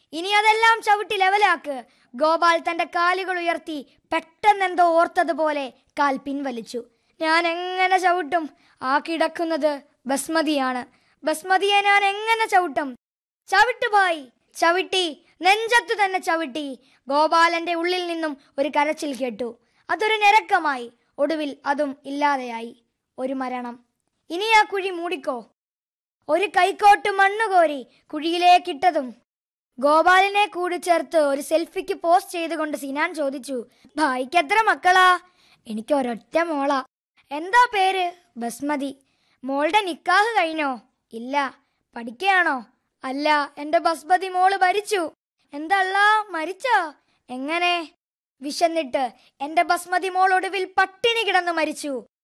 ഇനി അതെല്ലാം ചവിട്ടി ലെവലാക്ക് ഗോപാൽ തന്റെ കാലുകൾ ഉയർത്തി പെട്ടെന്നെന്തോ ഓർത്തതുപോലെ കാൽ പിൻവലിച്ചു ഞാൻ എങ്ങനെ ചവിട്ടും ആ കിടക്കുന്നത് ബസ്മതിയാണ് ബസ്മതിയെ ഞാൻ എങ്ങനെ ചവിട്ടും ചവിട്ടുഭായി ചവിട്ടി നെഞ്ചത്തു തന്നെ ചവിട്ടി ഗോപാലന്റെ ഉള്ളിൽ നിന്നും ഒരു കരച്ചിൽ കേട്ടു അതൊരു ഞരക്കമായി ഒടുവിൽ അതും ഇല്ലാതെയായി ഒരു മരണം ഇനി ആ കുഴി മൂടിക്കോ ഒരു കൈക്കോട്ട് മണ്ണ് കോരി കുഴിയിലേക്കിട്ടതും ഗോപാലിനെ കൂടി ചേർത്ത് ഒരു സെൽഫിക്ക് പോസ്റ്റ് ചെയ്തുകൊണ്ട് സിനാൻ ചോദിച്ചു ഭായിക്ക് എത്ര മക്കളാ എനിക്ക് ഒരൊറ്റ മോളാ എന്താ പേര് ബസ്മതി മോളുടെ നിക്കാഹ് കഴിഞ്ഞോ ഇല്ല പഠിക്കുകയാണോ അല്ല എന്റെ ബസ്മതി മോള് ഭരിച്ചു എന്തല്ല മരിച്ചോ എങ്ങനെ വിശന്നിട്ട് എന്റെ ബസ്മതി മോൾ ഒടുവിൽ പട്ടിണി കിടന്നു മരിച്ചു